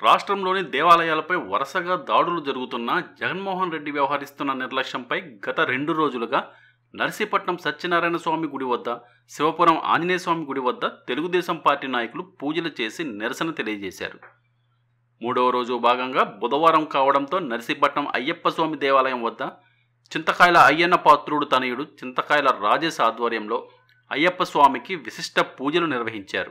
రాష్ట్రంలోని దేవాలయాలపై వరుసగా దాడులు జరుగుతున్నా జగన్మోహన్ రెడ్డి వ్యవహరిస్తున్న నిర్లక్ష్యంపై గత రెండు రోజులుగా నర్సీపట్నం సత్యనారాయణ స్వామి గుడి వద్ద శివపురం ఆంజనేయ స్వామి గుడి వద్ద తెలుగుదేశం పార్టీ నాయకులు పూజలు చేసి నిరసన తెలియజేశారు మూడవ రోజు భాగంగా బుధవారం కావడంతో నర్సీపట్నం అయ్యప్ప స్వామి దేవాలయం వద్ద చింతకాయల అయ్యన్న పాత్రుడు తనయుడు చింతకాయల రాజేశ్ ఆధ్వర్యంలో అయ్యప్ప స్వామికి విశిష్ట పూజలు నిర్వహించారు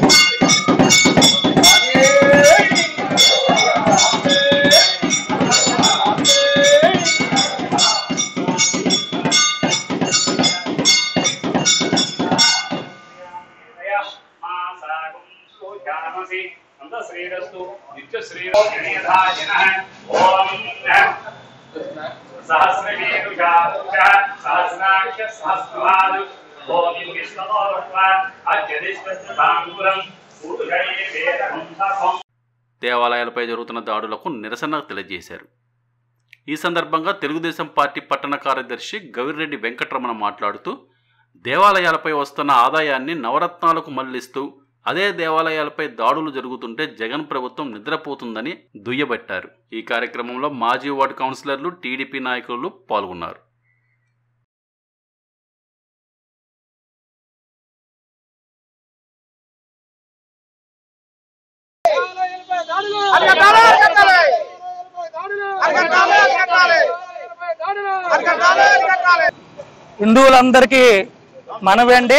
శ్రీరస్తు నిత్య శ్రీరస్తు సహస్రమేరుషా సహస్రాక్ష సహస్రవాదు ఓం విష్ణోర్వ అత్యధిష్టాంగురం పూజయే వేదహంసం దేవాలయాలపై జరుగుతున్న దాడులకు నిరసన తెలియజేశారు ఈ సందర్భంగా తెలుగుదేశం పార్టీ పట్టణ కార్యదర్శి గవిరెడ్డి వెంకటరమణ మాట్లాడుతూ దేవాలయాలపై వస్తున్న ఆదాయాన్ని నవరత్నాలకు మళ్లిస్తూ అదే దేవాలయాలపై దాడులు జరుగుతుంటే జగన్ ప్రభుత్వం నిద్రపోతుందని దుయ్యబట్టారు ఈ కార్యక్రమంలో మాజీ వార్డు కౌన్సిలర్లు టీడీపీ నాయకులు పాల్గొన్నారు హిందువులందరికీ మనవండి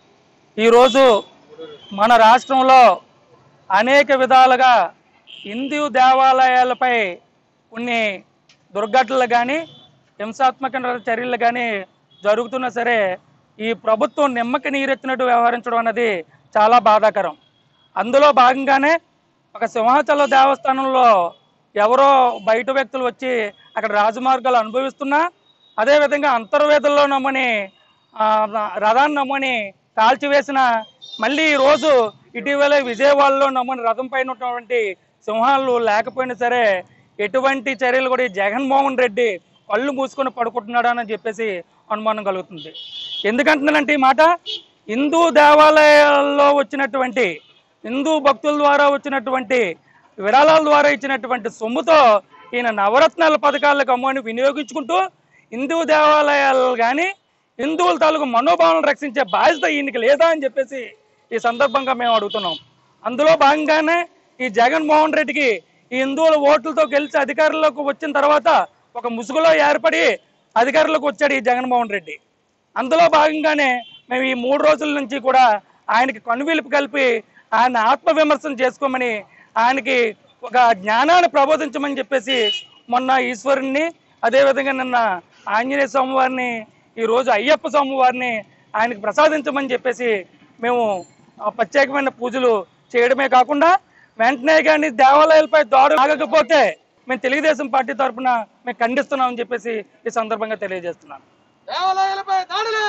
ఈరోజు మన రాష్ట్రంలో అనేక విధాలుగా హిందూ దేవాలయాలపై కొన్ని దుర్ఘటనలు కానీ హింసాత్మక చర్యలు కానీ జరుగుతున్నా సరే ఈ ప్రభుత్వం నిమ్మకి నీరెత్తినట్టు వ్యవహరించడం అన్నది చాలా బాధాకరం అందులో భాగంగానే ఒక సింహాచల దేవస్థానంలో ఎవరో బయట వ్యక్తులు వచ్చి అక్కడ రాజమార్గాలు అనుభవిస్తున్నా అదేవిధంగా అంతర్వేదుల్లో నమ్మని ఆ, రథాన్ని నమ్మని కాల్చివేసిన మళ్ళీ ఈ రోజు ఇటీవల విజయవాడలో నమ్మని రథం పైన ఉన్నటువంటి సింహాలు లేకపోయినా సరే ఎటువంటి చర్యలు కూడా ఈ జగన్మోహన్ రెడ్డి కళ్ళు మూసుకొని పడుకుంటున్నాడు అని చెప్పేసి అనుమానం కలుగుతుంది ఎందుకంటున్నానంటే ఈ మాట హిందూ దేవాలయాల్లో వచ్చినటువంటి హిందూ భక్తుల ద్వారా వచ్చినటువంటి విరాళాల ద్వారా ఇచ్చినటువంటి సొమ్ముతో ఈయన నవరత్నాల పథకాలకు అమ్మని వినియోగించుకుంటూ హిందూ దేవాలయాలు కానీ హిందువుల తాలూకు మనోభావాలను రక్షించే బాధ్యత ఈయనకి లేదా అని చెప్పేసి ఈ సందర్భంగా మేము అడుగుతున్నాం అందులో భాగంగానే ఈ జగన్మోహన్ రెడ్డికి ఈ హిందువుల ఓట్లతో గెలిచి అధికారంలోకి వచ్చిన తర్వాత ఒక ముసుగులో ఏర్పడి అధికారంలోకి వచ్చాడు ఈ జగన్మోహన్ రెడ్డి అందులో భాగంగానే మేము ఈ మూడు రోజుల నుంచి కూడా ఆయనకి కనువిలుపు కలిపి ఆయన ఆత్మవిమర్శన చేసుకోమని ఆయనకి ఒక జ్ఞానాన్ని ప్రబోధించమని చెప్పేసి మొన్న ఈశ్వరుణ్ణి అదేవిధంగా నిన్న ఆంజనేయ స్వామి వారిని ఈ రోజు అయ్యప్ప స్వామి వారిని ఆయనకి ప్రసాదించమని చెప్పేసి మేము ఆ ప్రత్యేకమైన పూజలు చేయడమే కాకుండా వెంటనే కానీ దేవాలయాలపై దాడులు ఆగకపోతే మేము తెలుగుదేశం పార్టీ తరఫున మేము ఖండిస్తున్నామని చెప్పేసి ఈ సందర్భంగా తెలియజేస్తున్నాను దేవాలయాలపై దాడులు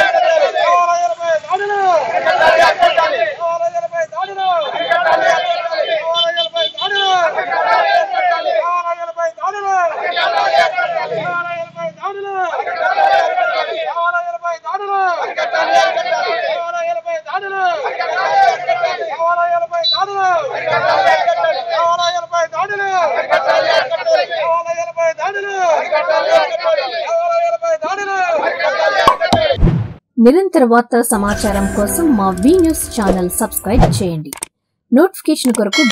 దేవాలయాలపై దాడులు దేవాలయాలపై దాడులు దేవాలయాలపై దాడులు దేవాలయాలపై దాడులు దేవాలయాలపై దాడులు దేవాలయాలపై దాడులు దేవాలయాలపై దాడులు దేవాలయాలపై దాడులు దేవాలయాలపై దాడులు దేవాలయాలపై దాడులు దేవాలయాలపై దాడులు నిరంతర వార్తల సమాచారం కోసం మా వి న్యూస్ ఛానల్ సబ్స్క్రైబ్ చేయండి నోటిఫికేషన్ కొరకు